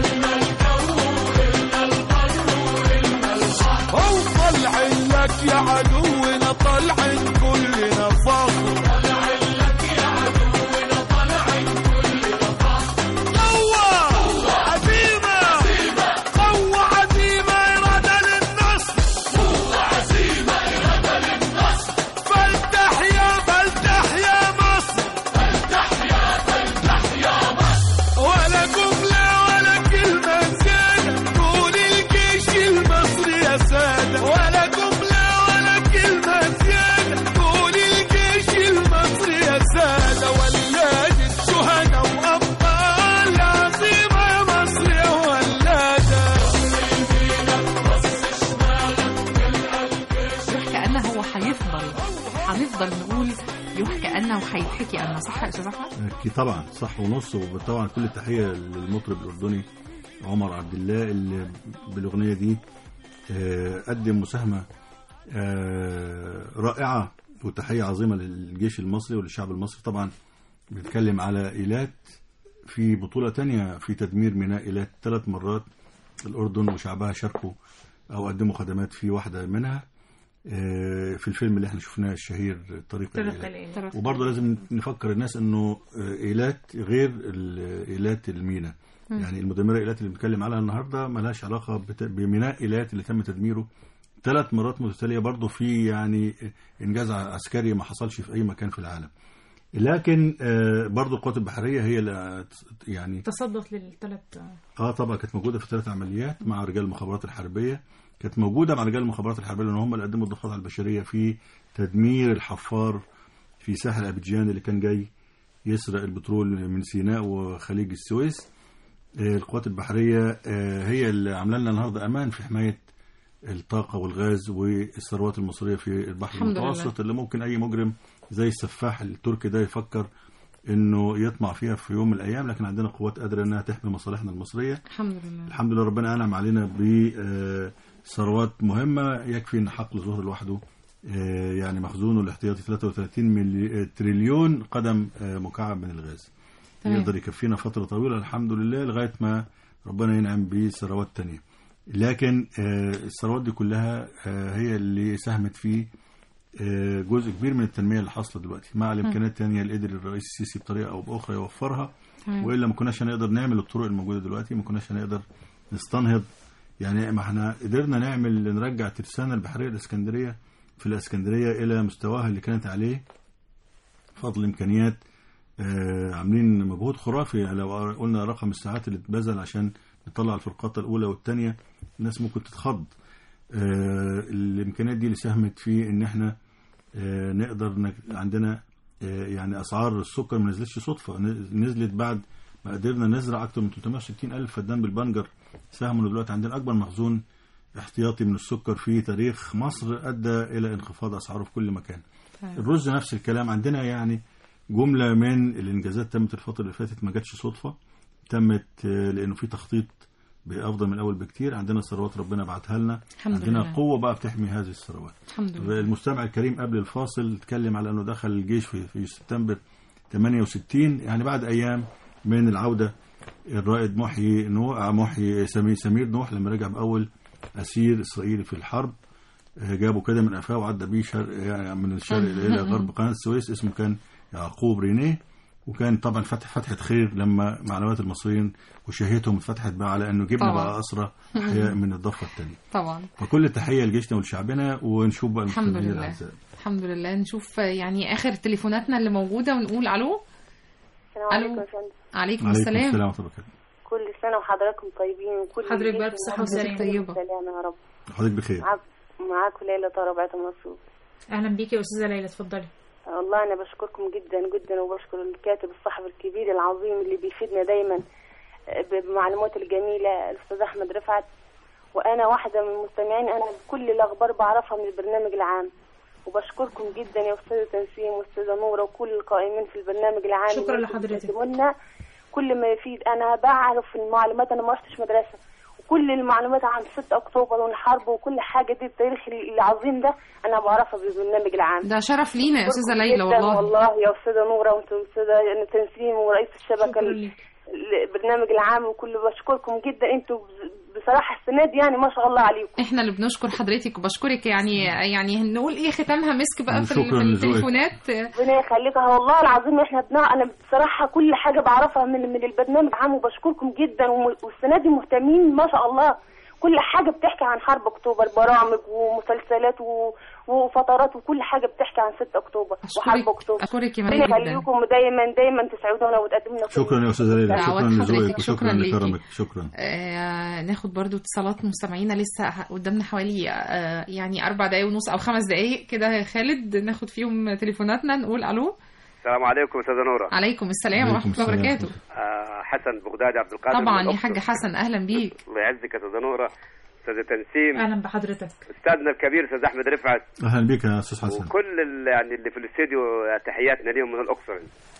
هو طلعن لك يا عدونا طلعن كلنا فخر قوة عزيمة قوة عزيمة إرادة للنصر فلتحيا فلتحيا مصر ولا جملة ولا كلمة زيادة قول الجيش المصري يا سادة ولا جملة ولا كلمة زيادة قول الجيش المصري يا سادة ولادة شهداء وأبطال يا عظيمة يا مصر يا ولادة يحكى أن هو هيفضل هنفضل نقول يحكى أن وهيتحكي أن صح يا أستاذ أحمد؟ أكيد طبعا صح ونص وطبعا كل التحية للمطرب الأردني عمر عبد الله اللي بالأغنية دي آه، قدم مساهمة آه، رائعة وتحية عظيمة للجيش المصري وللشعب المصري طبعا بنتكلم على إيلات في بطولة تانية في تدمير ميناء إيلات ثلاث مرات الأردن وشعبها شاركوا أو قدموا خدمات في واحدة منها آه، في الفيلم اللي احنا شفناه الشهير طريق طريق الإيلات الإيلات. وبرضه لازم نفكر الناس انه آه، ايلات غير ال- ايلات المينا مم. يعني المدمره ايلات اللي بنتكلم عليها النهارده ملهاش علاقه بت- بميناء ايلات اللي تم تدميره ثلاث مرات متتاليه برضه في يعني انجاز ع- عسكري ما حصلش في اي مكان في العالم لكن آه، برضه القوات البحريه هي اللي يعني تصدت للثلاث اه طبعا كانت موجوده في ثلاث عمليات مع رجال المخابرات الحربيه كانت موجوده مع رجال المخابرات الحربيه لان هم اللي قدموا الضغوطات على البشريه في تدمير الحفار في ساحل ابيجان اللي كان جاي يسرق البترول من سيناء وخليج السويس آه، القوات البحرية آه، هي اللي عاملة لنا النهاردة أمان في حماية الطاقة والغاز والثروات المصرية في البحر الحمد لله. المتوسط اللي ممكن أي مجرم زي السفاح التركي ده يفكر إنه يطمع فيها في يوم من الأيام لكن عندنا قوات قادرة إنها تحمي مصالحنا المصرية الحمد لله الحمد لله ربنا أنعم علينا بثروات مهمة يكفي إن حقل ظهر لوحده آه، يعني مخزونه الاحتياطي 33 ملي... آه، تريليون قدم آه، مكعب من الغاز تمام. يقدر يكفينا فترة طويلة الحمد لله لغاية ما ربنا ينعم بثروات تانية لكن آه، الثروات دي كلها آه، هي اللي ساهمت في آه، جزء كبير من التنمية اللي حاصلة دلوقتي مع الإمكانيات التانية اللي قدر الرئيس السيسي بطريقة أو بأخرى يوفرها تمام. والا ما كناش هنقدر نعمل الطرق الموجوده دلوقتي ما كناش هنقدر نستنهض يعني ما احنا قدرنا نعمل نرجع ترسانة البحريه الاسكندريه في الاسكندريه الى مستواها اللي كانت عليه فضل امكانيات آه عاملين مجهود خرافي يعني لو قلنا رقم الساعات اللي اتبذل عشان نطلع الفرقاطه الاولى والثانيه الناس ممكن تتخض آه الامكانيات دي اللي ساهمت في ان احنا آه نقدر نك- عندنا آه، يعني اسعار السكر ما نزلتش صدفه ن- نزلت بعد ما قدرنا نزرع اكتر من 360 الف فدان بالبنجر ساهموا إن دلوقتي عندنا اكبر مخزون احتياطي من السكر في تاريخ مصر ادى الى انخفاض اسعاره في كل مكان الرز نفس الكلام عندنا يعني جمله من الانجازات تمت الفتره اللي فاتت ما جاتش صدفه تمت آه، لانه في تخطيط بافضل من الاول بكتير عندنا ثروات ربنا بعتها لنا الحمد عندنا لله. قوه بقى بتحمي هذه الثروات الحمد لله المستمع الكريم قبل الفاصل اتكلم على انه دخل الجيش في, في سبتمبر 68 يعني بعد ايام من العوده الرائد محيي نوح محيي سمير سمير نوح لما رجع باول اسير اسرائيلي في الحرب آه، جابه كده من قفاه وعدى بيه شرق يعني من الشرق الى غرب قناه السويس اسمه كان يعقوب رينيه وكان طبعا فتح فتحه خير لما معنويات المصريين وشهيتهم اتفتحت بقى على انه جبنا طبعا. بقى اسرى احياء من الضفه الثانيه طبعا فكل التحيه لجيشنا ولشعبنا ونشوف بقى الحمد المستمعين لله الاعزاء الحمد لله نشوف يعني اخر تليفوناتنا اللي موجوده ونقول الو السلام عليكم ألو. يا فندم عليكم عليكم السلام السلام ورحمه الله وبركاته كل سنة وحضراتكم طيبين وكل حضرتك الجيش بألف صحة والناس وسلامة. طيبة. سلام يا رب حضرتك بخير معاك معاكم ليلى طارق بعت مصروف اهلا بيكي يا استاذه ليلى اتفضلي والله أنا بشكركم جدا جدا وبشكر الكاتب الصحفي الكبير العظيم اللي بيفيدنا دايما بمعلومات الجميلة الأستاذ أحمد رفعت وأنا واحدة من المستمعين أنا كل الأخبار بعرفها من البرنامج العام وبشكركم جدا يا أستاذة تنسيم وأستاذة نورة وكل القائمين في البرنامج العام شكرا اللي انتم لحضرتك. بتقدموا لنا كل ما يفيد أنا بعرف المعلومات أنا ما رحتش مدرسة وكل المعلومات عن 6 أكتوبر والحرب وكل حاجة دي التاريخ العظيم ده أنا بعرفها بالبرنامج العام ده شرف لينا يا استاذه بشكركم ليلى جداً والله والله يا استاذه نوره وانتم استاذه تنسيم ورئيس الشبكه شكرا ال- لك البرنامج العام وكل بشكركم جدا انتوا بصراحه السنه دي يعني ما شاء الله عليكم احنا اللي بنشكر حضرتك وبشكرك يعني يعني نقول ايه ختامها مسك بقى في, ال- شكراً في لذوقك. التليفونات ربنا يخليك والله العظيم احنا بنا انا بصراحه كل حاجه بعرفها من من البرنامج العام وبشكركم جدا وم- والسنه دي مهتمين ما شاء الله كل حاجه بتحكي عن حرب اكتوبر برامج ومسلسلات و... وفترات وكل حاجه بتحكي عن 6 اكتوبر وحرب اشكرك اكتوبر اشكرك يا ربنا مريم جدا يخليكم ودايما دايما تسعدونا وتقدموا لنا كل شكرا يا استاذه ليلى دعوات شكرا حضرتك، لذوقك شكراً وشكرا ليكي. لكرمك شكرا آه ناخد برضو اتصالات مستمعينا لسه قدامنا حوالي آه يعني اربع دقايق ونص او خمس دقايق كده يا خالد ناخد فيهم تليفوناتنا نقول الو السلام عليكم استاذه نوره عليكم السلام عليكم ورحمه الله السلام. وبركاته آه حسن بغدادي عبد القادر طبعا من يا الأقصر. حاج حسن اهلا بيك الله يعزك يا استاذه نوره استاذه تنسيم اهلا بحضرتك استاذنا الكبير استاذ احمد رفعت اهلا بك يا استاذ حسن وكل ال- يعني اللي في الاستديو تحياتنا ليهم من الاقصر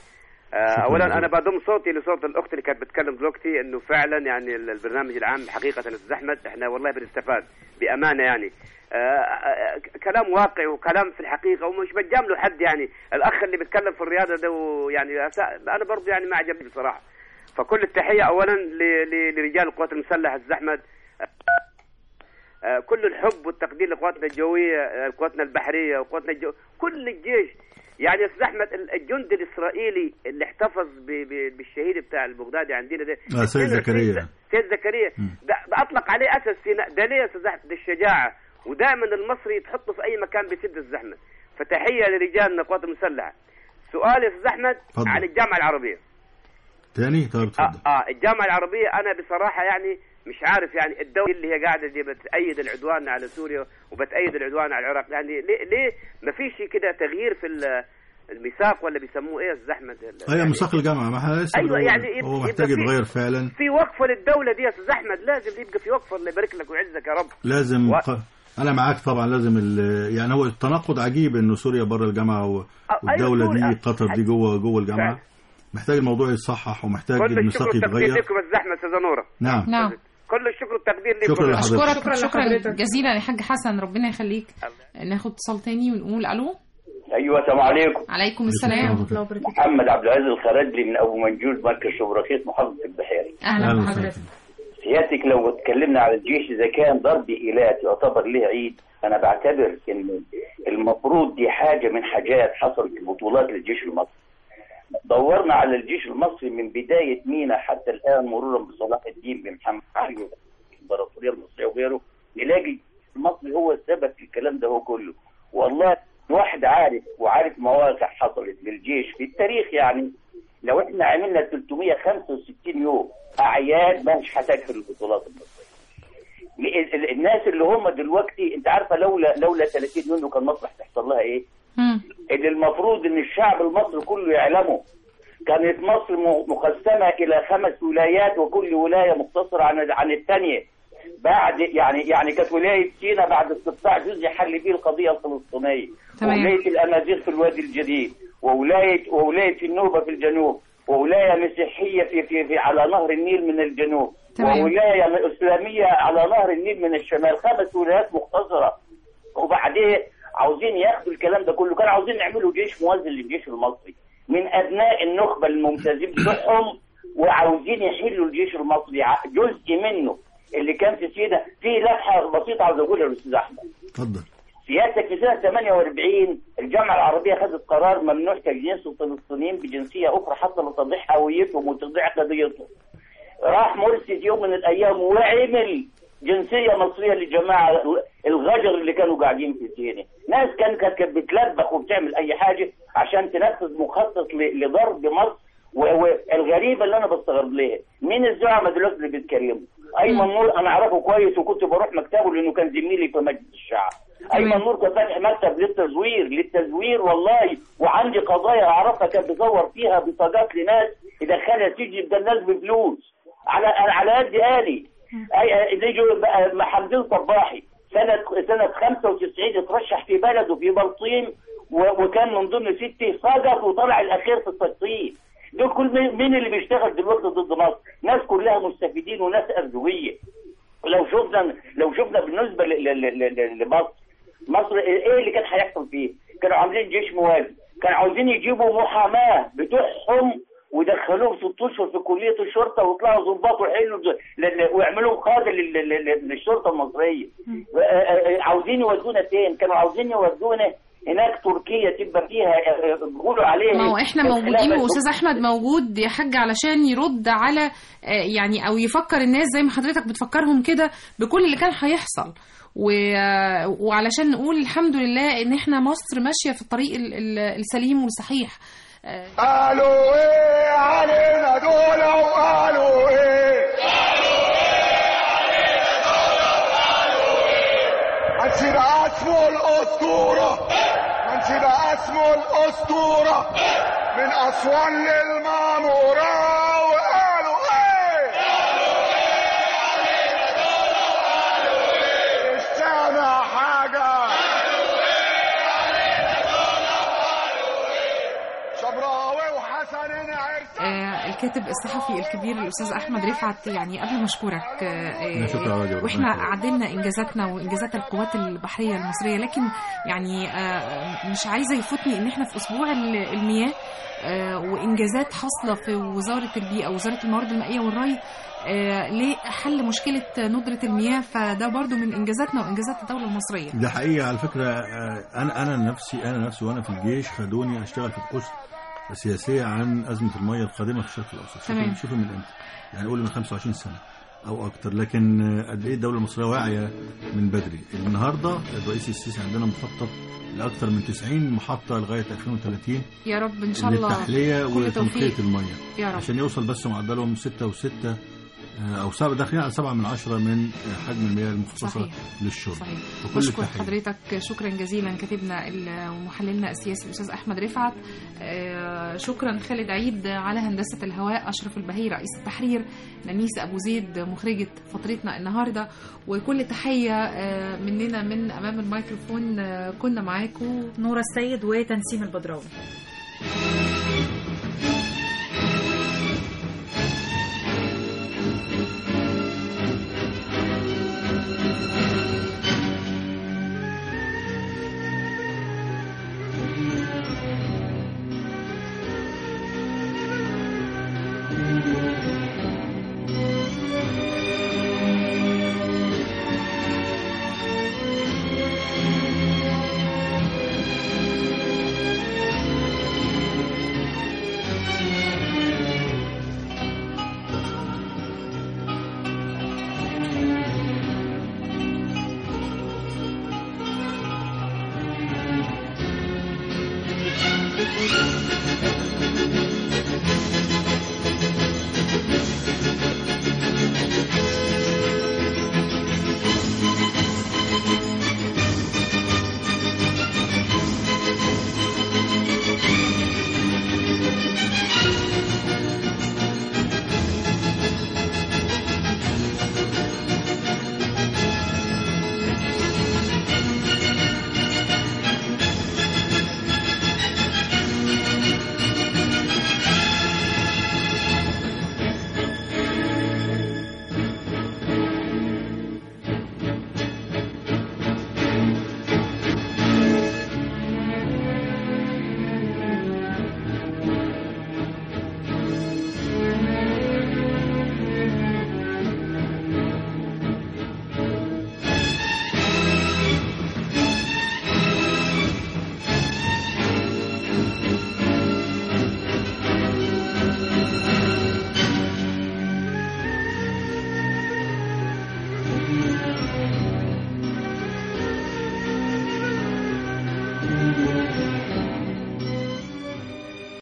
آه، شكراً اولا جزيلاً. انا بضم صوتي لصوت الاخت اللي كانت بتتكلم دلوقتي انه فعلا يعني ال- البرنامج العام حقيقه استاذ احمد احنا والله بنستفاد بامانه يعني آه، آه، ك- كلام واقعي وكلام في الحقيقه ومش بتجامله حد يعني الاخ اللي بيتكلم في الرياضه ده ويعني أسا- انا برضه يعني ما عجبني بصراحه فكل التحيه اولا ل- ل- لرجال القوات المسلحه استاذ احمد آه، كل الحب والتقدير لقواتنا الجويه آه، قواتنا البحريه وقواتنا الجو كل الجيش يعني يا استاذ احمد ال- الجندي الاسرائيلي اللي احتفظ ب- ب- بالشهيد بتاع البغدادي عندنا ده آه، سيد زكريا. سيد زكريا مم. ده, ده اطلق عليه اسد سيناء ده ليه يا استاذ احمد ده الشجاعه ودائما المصري تحطه في اي مكان بيسد الزحمه فتحيه لرجالنا القوات المسلحه سؤال يا استاذ احمد اتفضل. عن الجامعه العربيه تاني طيب اتفضل اه, آه الجامعه العربيه انا بصراحه يعني مش عارف يعني الدوله اللي هي قاعده دي بتأيد العدوان على سوريا وبتأيد العدوان على العراق يعني ليه ليه ما فيش كده تغيير في ال- الميثاق ولا بيسموه ايه يا استاذ احمد هي ميثاق الجامعه ما احنا لسه أيوة، بنقول يعني يبقى- هو يبقى محتاج في- يتغير فعلا في وقفه للدوله دي يا استاذ احمد لازم يبقى في وقفه الله يبارك لك ويعزك يا رب لازم و- ق... انا معاك طبعا لازم ال... يعني هو التناقض عجيب انه سوريا بره الجامعه و... والدوله سوريا. دي قطر دي جوه جوه الجامعه محتاج الموضوع يتصحح ومحتاج كل الشكر الميثاق والتقدير يتغير لكم يا استاذ احمد استاذه نوره نعم نعم كل الشكر والتقدير لكم شكرا لحضرتك. اشكرك شكرا جزيلا يا حاج حسن ربنا يخليك ناخد اتصال تاني ونقول الو ايوه السلام عليكم عليكم السلام ورحمه الله وبركاته محمد عبد العزيز الخرجلي من ابو منجوز مركز شبرخيت محافظه البحيري اهلا بحضرتك سيادتك لو اتكلمنا على الجيش اذا كان ضرب ايلات يعتبر له عيد انا بعتبر ان المفروض دي حاجه من حاجات حصلت في بطولات للجيش المصري دورنا على الجيش المصري من بدايه مينا حتى الان مرورا بصلاح الدين بمحمد علي الامبراطوريه المصريه وغيره نلاقي المصري هو السبب في الكلام ده هو كله والله واحد عارف وعارف مواقع حصلت للجيش في التاريخ يعني لو احنا عملنا 365 يوم اعياد ما مش هتكفي البطولات المصريه ال- ال- الناس اللي هم دلوقتي انت عارفه لولا لولا 30 يونيو كان مصر هتحصل لها ايه؟ اللي المفروض ان الشعب المصري كله يعلمه كانت مصر م- مقسمه الى خمس ولايات وكل ولايه مقتصره عن عن الثانيه بعد يعني يعني كانت ولايه سينا بعد استقطاع جزء حل بيه القضيه الفلسطينيه تمام. وولايه الامازيغ في الوادي الجديد وولايه وولايه النوبه في الجنوب وولايه مسيحيه في في, في على نهر النيل من الجنوب تمام. وولايه اسلاميه على نهر النيل من الشمال خمس ولايات مختصره وبعدين عاوزين ياخدوا الكلام ده كله كانوا عاوزين يعملوا جيش موازي للجيش المصري من ابناء النخبه الممتازين بتوعهم وعاوزين يحلوا الجيش المصري ع- جزء منه اللي كان في سينا في لمحه بسيطه عاوز اقولها للاستاذ احمد اتفضل سيادتك في سنه 48 الجامعه العربيه خدت قرار ممنوع تجنيس الفلسطينيين بجنسيه اخرى حتى لتضيع هويتهم وتضيع قضيتهم. راح مرسي في يوم من الايام وعمل جنسيه مصريه للجماعه الغجر اللي كانوا قاعدين في سينا، ناس كانت كانت بتلبخ وبتعمل اي حاجه عشان تنفذ مخطط ل- لضرب مصر و- والغريبه اللي انا بستغرب ليها مين الزعماء دلوقتي اللي بيتكلموا؟ ايمن نور انا اعرفه كويس وكنت بروح مكتبه لانه كان زميلي في مجلس الشعب. ايمن نور كان فاتح مكتب للتزوير للتزوير والله وعندي قضايا اعرفها كان بيزور فيها بطاقات لناس يدخلها سجن ده الناس بفلوس على على قد آلي أي- اللي يجوا بقى محمدين صباحي سنة سنة 95 اترشح في بلده في بلطيم و- وكان من ضمن ستة سقط وطلع الأخير في التصفيق دول كل مين- مين اللي بيشتغل دلوقتي ضد مصر؟ ناس كلها مستفيدين وناس أرجوية لو شفنا لو شفنا بالنسبة ل- ل- ل- ل- لمصر مصر ايه اللي كان هيحصل فيه؟ كانوا عاملين جيش موازي، كانوا عاوزين يجيبوا محاماه بتوعهم ويدخلوهم ست اشهر في كليه الشرطه ويطلعوا ضباط ويحلوا ل- ل- ويعملوا قاده لل- لل- لل- للشرطه المصريه. آه، آه، آه، عاوزين يودونا فين؟ كانوا عاوزين يودونا هناك تركيا تبقى فيها آه، آه، بيقولوا عليها ما هو احنا موجودين الخلافة واستاذ احمد موجود يا حاج علشان يرد على آه، يعني او يفكر الناس زي ما حضرتك بتفكرهم كده بكل اللي كان هيحصل و... آه، وعلشان نقول الحمد لله ان احنا مصر ماشيه في الطريق ال- ال- السليم والصحيح آه، قالوا ايه علينا دول وقالوا ايه منسي بقى اسمه الاسطورة منسي بقى اسمه الاسطورة من اسوان للمامورة وقالوا ايه مش سامع حاجة شبراوي وحسن عرسان آه، الكاتب الصحفي الكبير الاستاذ احمد رفعت يعني قبل ما اشكرك آه، لا شكرا على واجب. واحنا ربنا يخليك. عدلنا انجازاتنا وانجازات القوات البحريه المصريه لكن يعني آه، مش عايزه يفوتني ان احنا في اسبوع ال- المياه آه، وانجازات حاصله في وزاره البيئه وزاره الموارد المائيه والري آه، لحل مشكله ندره المياه فده برضو من انجازاتنا وانجازات الدوله المصريه ده حقيقة على فكرة آه، أنا أنا نفسي أنا نفسي وأنا في الجيش خدوني أشتغل في القسم السياسية عن أزمة المية القادمة في الشرق الأوسط تمام. شوفوا شوفوا من إمتى يعني قول من 25 سنة أو أكتر لكن آه، قد إيه الدولة المصرية واعية من بدري النهاردة الرئيس السيسي عندنا مخطط لأكثر من 90 محطة لغاية 2030 يا رب ان شاء الله للتحلية كل توفيق وتنقية المية يا رب عشان يوصل بس معدلهم 6 و6 آه، او سبعة داخلين على سبعة من عشرة من آه، حجم المياه المخصصة صحيح. للشرب صحيح وكل بشكر التحية. حضرتك شكرا جزيلا كاتبنا ال- ومحللنا السياسي الاستاذ احمد رفعت آه، شكرا خالد عيد على هندسه الهواء اشرف البهي رئيس التحرير نانيس ابو زيد مخرجه فترتنا النهارده وكل تحيه آه، مننا من امام الميكروفون آه، كنا معاكم نورة السيد وتنسيم البدراوي